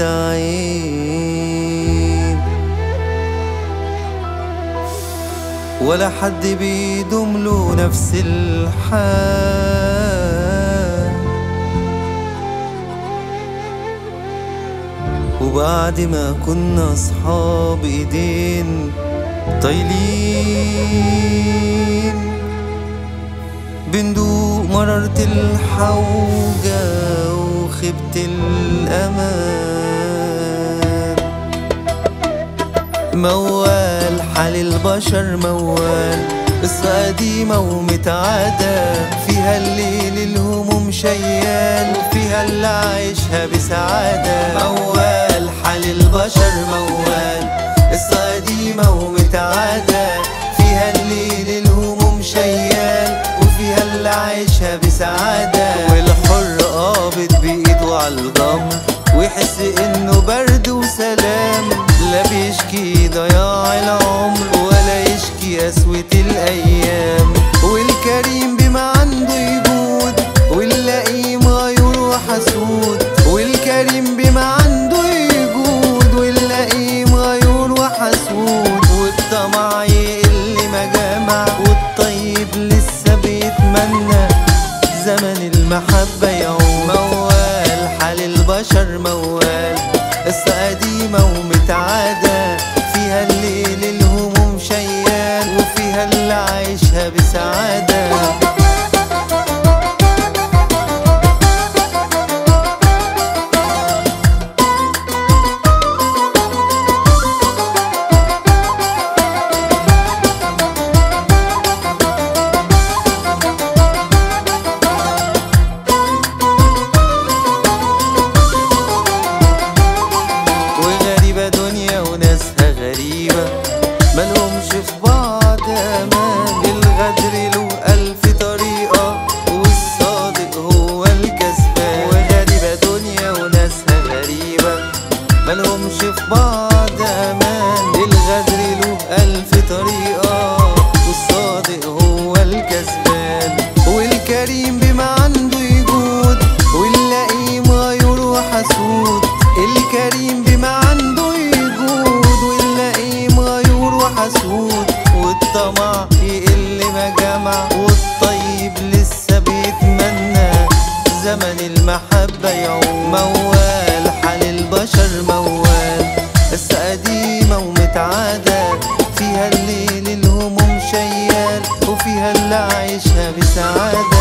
عيب ولا حد بيدوم له نفس الحال وبعد ما كنا اصحاب ايدين طايلين بندوق مرارة الحوجة وخيبة الأمان موال حال البشر موال قصة قديمة ومتعادة فيها الليل الهموم شيال وفيها اللي عايشها بسعادة موال حال البشر موال قصة قديمة ومتعادة فيها الليل الهموم شيال وفيها اللي عايشها بسعادة والحر قابض بإيده على الجمر ويحس إنه برد وسلام لا بيشكي ضياع العمر ولا يشكي قسوة الأيام والكريم بما عنده يجود واللئيم غيور وحسود والكريم بما عنده يجود واللئيم غيور وحسود والطمع يقل مجامع والطيب لسه بيتمنى زمن المحبة يعوم موال حال البشر موال قصة قديمة ومتعادة فيها الليل الهموم شيال وفيها اللي عايشها بسعادة وغريبة دنيا وناسها غريبة ملهمش في بعض أمان الغدر له ألف طريقة والصادق هو الكسبان وغريبة دنيا وناسها غريبة ملهمش في بعض أمان الغدر له ألف طريقة والصادق هو الكسبان والكريم بما عنده يجود واللئيم غيور وحسود الكريم بما عنده يجود واللئيم غيور وحسود والطمع يقل مجامع والطيب لسه بيتمنى زمن المحبة يعوم موال حال البشر موال قصة قديمة ومتعادة فيها الليل الهموم شيال وفيها اللي عايشها بسعادة